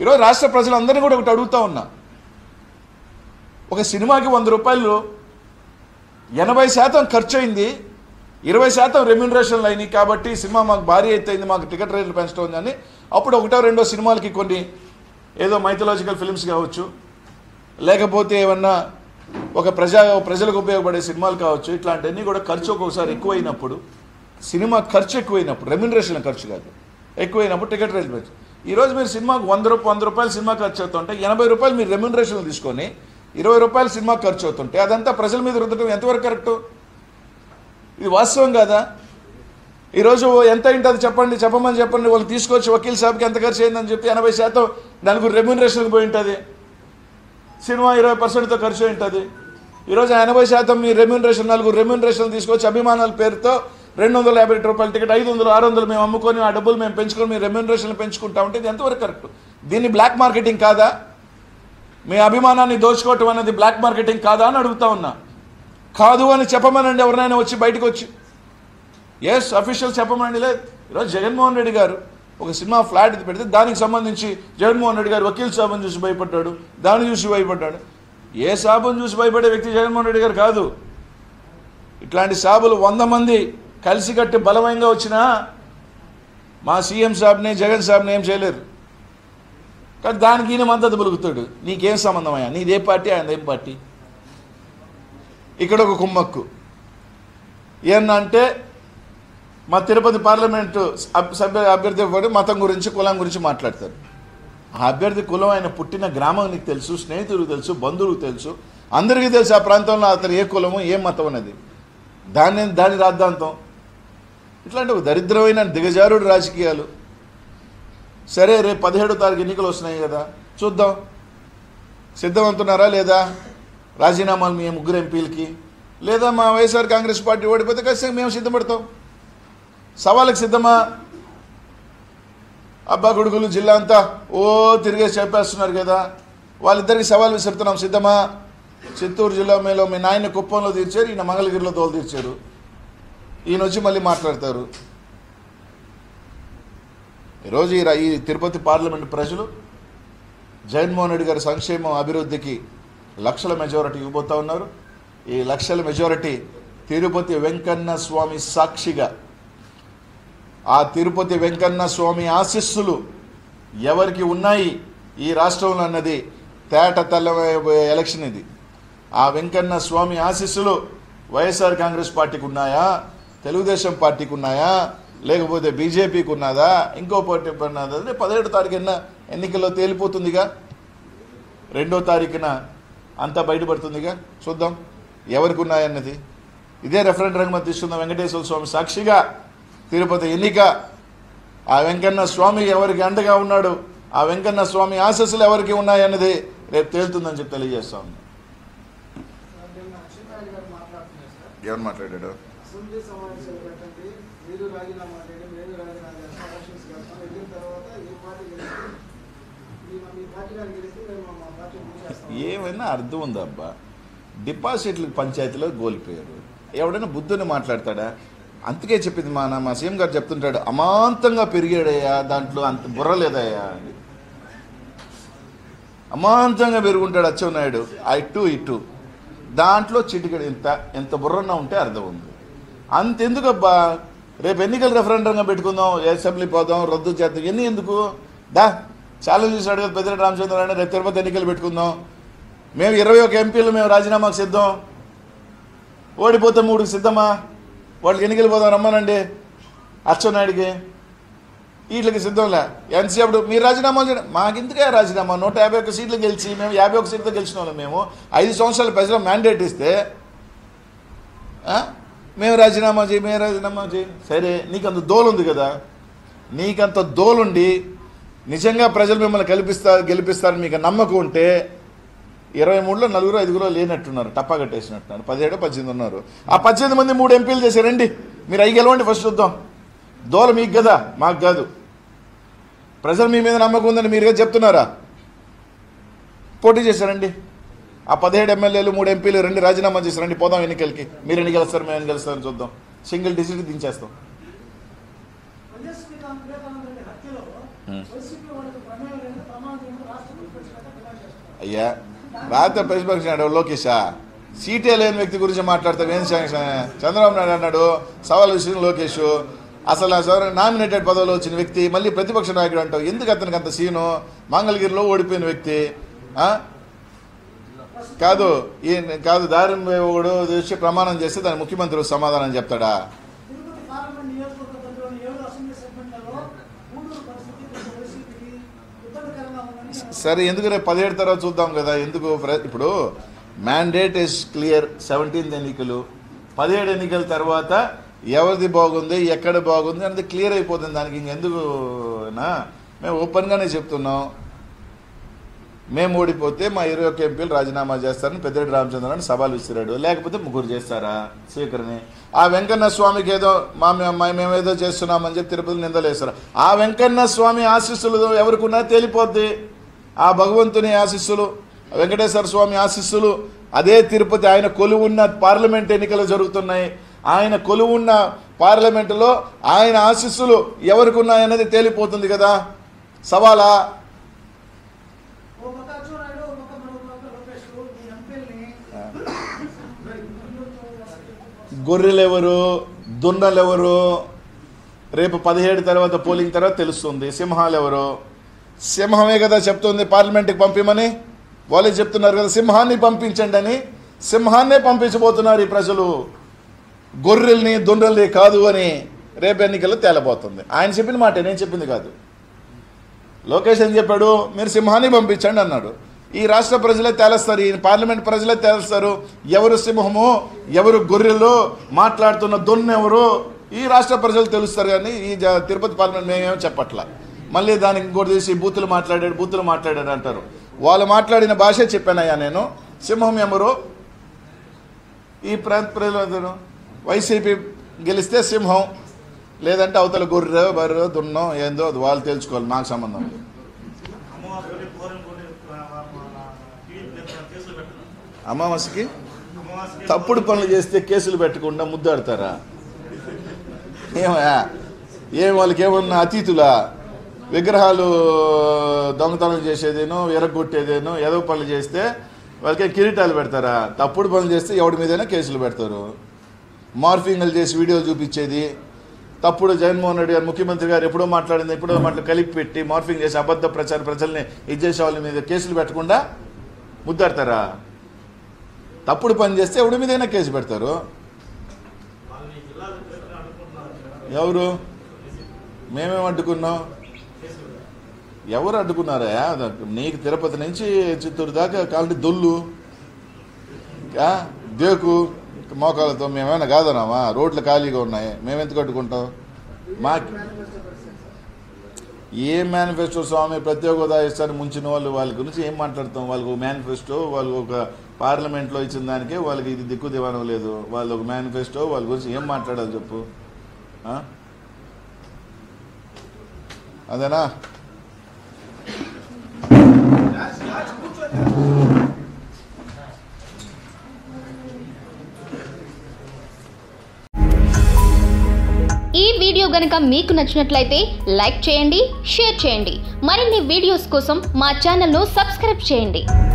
ఈరోజు రాష్ట్ర ప్రజలందరినీ కూడా ఒకటి అడుగుతా ఉన్నా ఒక సినిమాకి వంద రూపాయలు ఎనభై శాతం ఖర్చు అయింది ఇరవై శాతం రెమ్యూనరేషన్లు అయినాయి కాబట్టి సినిమా మాకు భారీ అయితే మాకు టికెట్ రేట్లు పెంచడం ఉందని అప్పుడు ఒకటో రెండో సినిమాలకి కొన్ని ఏదో మైథలాజికల్ ఫిల్మ్స్ కావచ్చు లేకపోతే ఏమన్నా ఒక ప్రజా ప్రజలకు ఉపయోగపడే సినిమాలు కావచ్చు ఇట్లాంటివన్నీ కూడా ఖర్చు ఒక్కొక్కసారి ఎక్కువైనప్పుడు సినిమా ఖర్చు ఎక్కువైనప్పుడు రెమ్యూనరేషన్ ఖర్చు కాదు ఎక్కువైనప్పుడు టికెట్ రేట్లు పెంచు ఈరోజు మీరు సినిమాకు వంద రూపాయలు వంద రూపాయలు సినిమా ఖర్చు అవుతుంటే ఎనభై రూపాయలు మీరు రెమ్యూనరేషన్ తీసుకొని ఇరవై రూపాయలు సినిమా ఖర్చు అవుతుంటే అదంతా ప్రజల మీద రుద్దడం ఎంతవరకు కరెక్టు ఇది వాస్తవం కాదా ఈరోజు ఎంత అయింటుంది చెప్పండి చెప్పమని చెప్పండి వాళ్ళు తీసుకొచ్చి వకీల్ సాబ్కి ఎంత ఖర్చు అయిందని చెప్పి ఎనభై శాతం నలుగురు రెమ్యూనరేషన్కి పోయి ఉంటుంది సినిమా ఇరవై పర్సెంట్తో ఖర్చు అయి ఉంటుంది ఈరోజు ఆ ఎనభై శాతం మీ రెమ్యూనరేషన్ నలుగురు రెమ్యూనరేషన్ తీసుకొచ్చి అభిమానాల పేరుతో రెండు వందల యాభై రూపాయల టికెట్ ఐదు వందలు ఆరు వందలు మేము అమ్ముకొని ఆ డబ్బులు మేము పెంచుకొని మీ రెమ్యూనరేషన్ పెంచుకుంటా ఉంటే ఇది ఎంతవరకు కరెక్ట్ దీన్ని బ్లాక్ మార్కెటింగ్ కాదా మీ అభిమానాన్ని దోచుకోవటం అనేది బ్లాక్ మార్కెటింగ్ కాదా అని అడుగుతా ఉన్నా కాదు అని చెప్పమనండి ఎవరినైనా వచ్చి బయటకు వచ్చి ఎస్ అఫీషియల్ చెప్పమనండి లేదు ఈరోజు జగన్మోహన్ రెడ్డి గారు ఒక సినిమా ఫ్లాట్ ఇది పెడితే దానికి సంబంధించి జగన్మోహన్ రెడ్డి గారు వకీల్ సాబుని చూసి భయపడ్డాడు దాన్ని చూసి భయపడ్డాడు ఏ సాబుని చూసి భయపడే వ్యక్తి జగన్మోహన్ రెడ్డి గారు కాదు ఇట్లాంటి సాబులు వంద మంది కలిసికట్టి బలమైనగా వచ్చినా మా సీఎం సాబ్ని జగన్ సాబ్ని ఏం చేయలేరు కానీ దానికి ఈయన మద్దతు పలుకుతాడు నీకేం సంబంధం అయ్యా నీదే పార్టీ ఆయన ఏం పార్టీ ఇక్కడ ఒక కుమ్మక్కు ఏంటంటే మా తిరుపతి పార్లమెంటు అబ్- సభ్య అభ్యర్థి ఒకటి మతం గురించి కులం గురించి మాట్లాడతారు ఆ అభ్యర్థి కులం ఆయన పుట్టిన గ్రామం నీకు తెలుసు స్నేహితులకు తెలుసు బంధువులకు తెలుసు అందరికీ తెలుసు ఆ ప్రాంతంలో అతను ఏ కులము ఏ మతం అనేది దాన్ని దాని రాద్ధాంతం ఇట్లాంటి ఒక దరిద్రమైన దిగజారుడు రాజకీయాలు సరే రేపు పదిహేడో తారీఖు ఎన్నికలు వస్తున్నాయి కదా చూద్దాం సిద్ధమవుతున్నారా లేదా రాజీనామాలు మీ ముగ్గురు ఎంపీలకి లేదా మా వైఎస్ఆర్ కాంగ్రెస్ పార్టీ ఓడిపోతే ఖచ్చితంగా మేము సిద్ధపడతాం సవాళ్ళకి సిద్ధమా అబ్బా కొడుకులు జిల్లా అంతా ఓ తిరిగేసి చెప్పేస్తున్నారు కదా వాళ్ళిద్దరికి సవాల్ విసురుతున్నాం సిద్ధమా చిత్తూరు జిల్లా మేలో మీ నాయన కుప్పంలో తీర్చారు ఈయన మంగళగిరిలో తోలు తీర్చారు ఈయన వచ్చి మళ్ళీ మాట్లాడతారు ఈరోజు ఈ రా- ఈ తిరుపతి పార్లమెంట్ ప్రజలు జగన్మోహన్ రెడ్డి గారి సంక్షేమం అభివృద్ధికి లక్షల మెజారిటీ ఇవ్వబోతా ఉన్నారు ఈ లక్షల మెజారిటీ తిరుపతి వెంకన్న స్వామి సాక్షిగా ఆ తిరుపతి వెంకన్న స్వామి ఆశీస్సులు ఎవరికి ఉన్నాయి ఈ రాష్ట్రంలో అన్నది తేట తెల్లబోయే ఎలక్షన్ ఇది ఆ వెంకన్న స్వామి ఆశీస్సులు వైఎస్ఆర్ కాంగ్రెస్ పార్టీకి ఉన్నాయా తెలుగుదేశం పార్టీకి ఉన్నాయా లేకపోతే బీజేపీకి ఉన్నదా ఇంకో పార్టీ ఉన్నదా అంటే పదిహేడు తారీఖున ఎన్నికల్లో తేలిపోతుందిగా రెండో తారీఖున అంతా బయటపడుతుందిగా చూద్దాం ఎవరికి ఉన్నాయన్నది ఇదే రెఫరెండ్ రంగం తీసుకుందాం వెంకటేశ్వర స్వామి సాక్షిగా తిరుపతి ఎన్నిక ఆ వెంకన్న స్వామి ఎవరికి అండగా ఉన్నాడు ఆ వెంకన్న స్వామి ఆశస్సులు ఎవరికి ఉన్నాయన్నది రేపు తేలుతుందని చెప్పి తెలియజేస్తా ఉన్నాం నిన్న అచ్చెన్నాయుడు గారు మాట్లాడుతున్నారు సార్ ఎవరు మాట్లాడాడు అసెంబ్లీ సమావేశాలు పెట్టండి మీరు రాజీనామా చేయండి మేము రాజీనామా చేస్తాం ఎలక్షన్స్ చేస్తాం వెళ్ళిన తర్వాత ఈ పార్టీ గెలిస్తే మీ మీ పార్టీ గారు గెలిస్తే మేము మా పార్టీ మూసేస్తాం ఏమైనా అర్థం ఉందా అబ్బా డిపాజిట్లు పంచాయతీలో గోలిపోయారు ఎవడైనా బుద్ధుని మాట్లాడతాడా అందుకే చెప్పింది మా నా- మా సీఎం గారు చెప్తుంటాడు అమాంతంగా పెరిగాడయ్యా దాంట్లో అంత బుర్ర లేదయ్యా అని అమాంతంగా పెరుగుంటాడు అచ్చెన్నాయుడు ఆ ఇటు ఇటు దాంట్లో చిటికడు ఎంత ఎంత బుర్రన్నా ఉంటే అర్థం ఉంది అంతెందుకబ్బా రేపు ఎన్నికల రెఫరెండంగా పెట్టుకుందాం అసెంబ్లీ పోదాం రద్దు చేద్దాం ఎన్ని ఎందుకు దా ఛాలెంజ్ చేశాడు కదా పెద్దిరెడ్డి రామచంద్రరావు రేపు తిరుపతి ఎన్నికలు పెట్టుకుందాం మేము ఇరవై ఒక ఎంపీలు మేము రాజీనామాకు సిద్ధం ఓడిపోతే మూడుకి సిద్ధమా వాళ్ళకి ఎన్నికలు పోదాం రమ్మనండి అచ్చెన్నాయుడికి వీటికి సిద్ధంలే ఎంతసేపు మీరు రాజీనామాలు చేయడం మాకెందుకే రాజీనామా నూట యాభై ఒక్క సీట్లు గెలిచి మేము యాభై ఒక్క సీట్లు గెలిచిన వాళ్ళం మేము ఐదు సంవత్సరాల ప్రజలు మ్యాండేట్ ఇస్తే ఆ? మేము రాజీనామా చేయి మేము రాజీనామా చేయి సరే నీకు అంత దోలు ఉంది కదా నీకంత దోలుండి నిజంగా ప్రజలు మిమ్మల్ని కల్పిస్తారు గెలిపిస్తారని మీకు నమ్మకం ఉంటే ఇరవై మూడులో నలుగురు ఐదుగురు లేనట్టున్నారు టప్పా కట్టేసినట్టున్నారు పదిహేడు పద్దెనిమిది ఉన్నారు ఆ పద్దెనిమిది మంది మూడు ఎంపీలు చేసి రండి మీరు అవి గెలవండి ఫస్ట్ చూద్దాం దోల మీకు కదా మాకు కాదు ప్రజలు మీ మీద నమ్మకం ఉందని మీరుగా చెప్తున్నారా పోటీ చేశారండి ఆ పదిహేడు ఎమ్మెల్యేలు మూడు ఎంపీలు రెండు రాజీనామా చేసి రండి పోదాం ఎన్నికలకి మీరు ఎన్ని గెలుస్తారు మేము ఎన్ని గెలుస్తారని చూద్దాం సింగిల్ డిజిట్ దించేస్తాం వైఎస్ వివేకానంద రెడ్డి హత్యలో Hmm. వైసీపీ వాళ్ళకి ప్రమేయం లేదు ప్రమాదం అయ్యా రాత్రి ప్రతిపక్ష నాయుడు లోకేషా సీటే లేని వ్యక్తి గురించి మాట్లాడతాం ఏం శాంక్షన్ చంద్రబాబు నాయుడు అన్నాడు సవాల్ విషయం లోకేష్ అసలు నామినేటెడ్ పదవిలో వచ్చిన వ్యక్తి మళ్ళీ ప్రతిపక్ష నాయకుడు అంటావు ఎందుకు అతనికి అంత సీను మంగళగిరిలో ఓడిపోయిన వ్యక్తి ఆ? కాదు ఈ కాదు దారి ఒకడు వచ్చి ప్రమాణం చేస్తే దాని ముఖ్యమంత్రి సమాధానం చెప్తాడా తిరుపతి పార్లమెంట్ నియోజకవర్గ పరిధిలోని ఏడు అసెంబ్లీ సెగ్మెంట్లలో గూడూరు పరిస్థితి కొంచెం వైసీపీకి ఇబ్బందికరంగా ఉందని సరే ఎందుకు రేపు పదిహేడు తర్వాత చూద్దాం కదా ఎందుకు ప్ర- ఇప్పుడు మ్యాండేట్ ఇస్ క్లియర్ సెవెంటీన్త్ ఎన్నికలు పదిహేడు ఎన్నికల తర్వాత ఎవరిది బాగుంది ఎక్కడ బాగుంది అనేది క్లియర్ అయిపోతుంది దానికి ఇంకెందుకు నా మేము ఓపెన్గానే చెప్తున్నాం మేము ఓడిపోతే మా ఇరవై ఒక్క ఎంపీలు రాజీనామా చేస్తారని పెద్దిరెడ్డి రామచంద్రరావు సవాల్ విసిరాడు లేకపోతే ముగ్గురు చేస్తారా స్వీకరణి ఆ వెంకన్న స్వామికి ఏదో మా మే- మా- మేమేదో చేస్తున్నామని చెప్పి తిరుపతి నిందలేస్తారు ఆ వెంకన్న స్వామి ఆశీస్సులు ఎవరికున్నా తేలిపోద్ది ఆ భగవంతుని ఆశీస్సులు వెంకటేశ్వర స్వామి ఆశీస్సులు అదే తిరుపతి ఆయన కొలువున్న పార్లమెంట్ ఎన్నికలు జరుగుతున్నాయి ఆయన కొలువున్న పార్లమెంటులో ఆయన ఆశీస్సులు ఎవరికి ఉన్నాయన్నది తేలిపోతుంది కదా సవాలా ఓ పక్క అచ్చెన్నాయుడు ఓ పక్క మరో పక్క లోకేష్ ఈ ఎంపీల్ని గొర్రెలెవరు దున్నలెవరు రేపు పదిహేడు తర్వాత పోలింగ్ తర్వాత తెలుస్తుంది సింహాలు ఎవరు సింహమే కదా చెప్తుంది పార్లమెంట్కి పంపిమని వాళ్ళే చెప్తున్నారు కదా సింహాన్ని పంపించండి అని సింహాన్నే పంపించబోతున్నారు ఈ ప్రజలు గొర్రెల్ని దున్నల్ని కాదు అని రేపు ఎన్నికల్లో తేలబోతుంది ఆయన చెప్పిన మాట నేను చెప్పింది కాదు లోకేష్ ఏం చెప్పాడు మీరు సింహాన్ని పంపించండి అన్నాడు ఈ రాష్ట్ర ప్రజలే తేలుస్తారు ఈ పార్లమెంట్ ప్రజలే తేలుస్తారు ఎవరు సింహము ఎవరు గొర్రెలు మాట్లాడుతున్న దొన్ను ఎవరు ఈ రాష్ట్ర ప్రజలు తెలుస్తారు కానీ ఈ జ- తిరుపతి పార్లమెంట్ మేమేమో చెప్పట్లా మళ్ళీ దానికి ఇంకోటి తీసి బూతులు మాట్లాడాడు బూతులు మాట్లాడాడు అంటారు వాళ్ళు మాట్లాడిన భాషే చెప్పానయ్యా నేను సింహం ఎవరు ఈ ప్రాంత ప్రజలందరూ వైసీపీ గెలిస్తే సింహం లేదంటే అవతల గొర్రె బర్రె దున్నం ఏందో అది వాళ్ళు తెలుసుకోవాలి నాకు సంబంధం లేదు అమ్మవారికి పూరం కొన్ని టీవీ కేసులు పెట్టడం అమావాస్యకి అమ్మవారికి తప్పుడు పనులు చేస్తే కేసులు పెట్టకుండా ముద్దాడతారా ఏమయ్యా ఏం వాళ్ళకి ఏమన్నా అతీతులా విగ్రహాలు దొంగతనం చేసేదేనో ఎరగొట్టేదేనో ఏదో పనులు చేస్తే వాళ్ళకి కిరీటాలు పెడతారా తప్పుడు పనులు చేస్తే ఎవడి మీదైనా కేసులు పెడతారు మార్ఫింగ్లు చేసి వీడియో చూపించేది తప్పుడు జగన్మోహన్ రెడ్డి గారు ముఖ్యమంత్రి గారు ఎప్పుడో మాట్లాడింది ఎప్పుడో మాటలు కలిపి పెట్టి మార్ఫింగ్ చేసి అబద్ధ ప్రచార ప్రజల్ని ఇది చేసే వాళ్ళ మీద కేసులు పెట్టకుండా ముద్దాడతారా తప్పుడు పని చేస్తే ఎవడి మీదైనా కేసు పెడతారు వాళ్ళని జిల్లాలు పెట్టిన అనుకుంటున్నారు ఎవరు మేమేం అడ్డుకున్నాం ఎవరు అడ్డుకున్నారా నీకు తిరుపతి నుంచి చిత్తూరు దాకా కాలంటే దొల్లు ఆ, దేకు మోకాలతో మేమేమైనా కాదన్నామా రోడ్లు ఖాళీగా ఉన్నాయి మేమెందుకు అడ్డుకుంటాం మా మేనిఫెస్టో పరిస్థితి సార్ ఏ మేనిఫెస్టో స్వామి ప్రత్యేక హోదా ఇస్తారని ముంచిన వాళ్ళు వాళ్ళ గురించి ఏం మాట్లాడతాం వాళ్ళకి ఒక మేనిఫెస్టో వాళ్ళు ఒక పార్లమెంట్లో ఇచ్చిన దానికే వాళ్ళకి ఇది దిక్కు దివానం లేదు వాళ్ళు ఒక మేనిఫెస్టో వాళ్ళ గురించి ఏం మాట్లాడాలి చెప్పు ఆ? అదేనా ఈ వీడియో గనుక మీకు నచ్చినట్లయితే లైక్ చేయండి షేర్ చేయండి మరిన్ని వీడియోస్ కోసం మా ఛానల్ను సబ్స్క్రైబ్ చేయండి